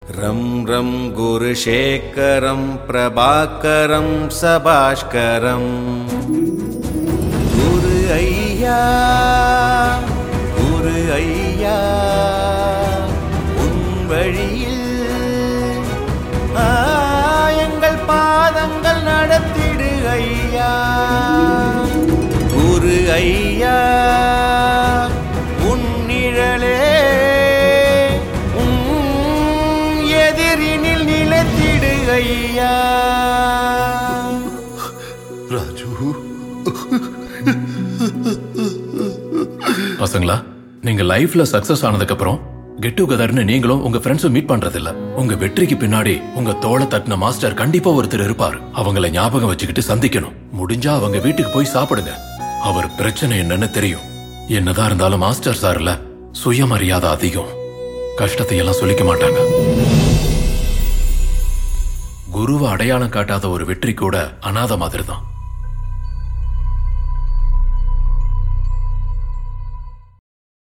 रं रं गुरुशेखरं प्रभाकरं सभाष्करम् குரு ஐயா குரு ஐயா உன் வழியில் ஆ, எங்கள் பாதங்கள் நடத்திடு ஐயா குரு ஐயா உன் நிழலே உன் எதிரினில் நிலைத்திடு ஐயா ராஜு பசங்களா நீங்க லைஃப்ல சக்சஸ் ஆனதுக்கு அப்புறம் கெட் டுகெதர்னு நீங்களும் உங்க ஃப்ரெண்ட்ஸும் மீட் பண்றது இல்ல உங்க வெற்றிக்கு பின்னாடி உங்க தோளை தட்டின மாஸ்டர் கண்டிப்பா ஒருத்தர் இருப்பார் அவங்கள ஞாபகம் வச்சுக்கிட்டு சந்திக்கணும் முடிஞ்சா அவங்க வீட்டுக்கு போய் சாப்பிடுங்க அவர் பிரச்சனை என்னன்னு தெரியும் என்னதான் இருந்தாலும் மாஸ்டர் சார்ல சுயமரியாதை அதிகம் கஷ்டத்தை எல்லாம் சொல்லிக்க மாட்டாங்க குருவை அடையாளம் காட்டாத ஒரு வெற்றி கூட அனாத மாதிரி தான்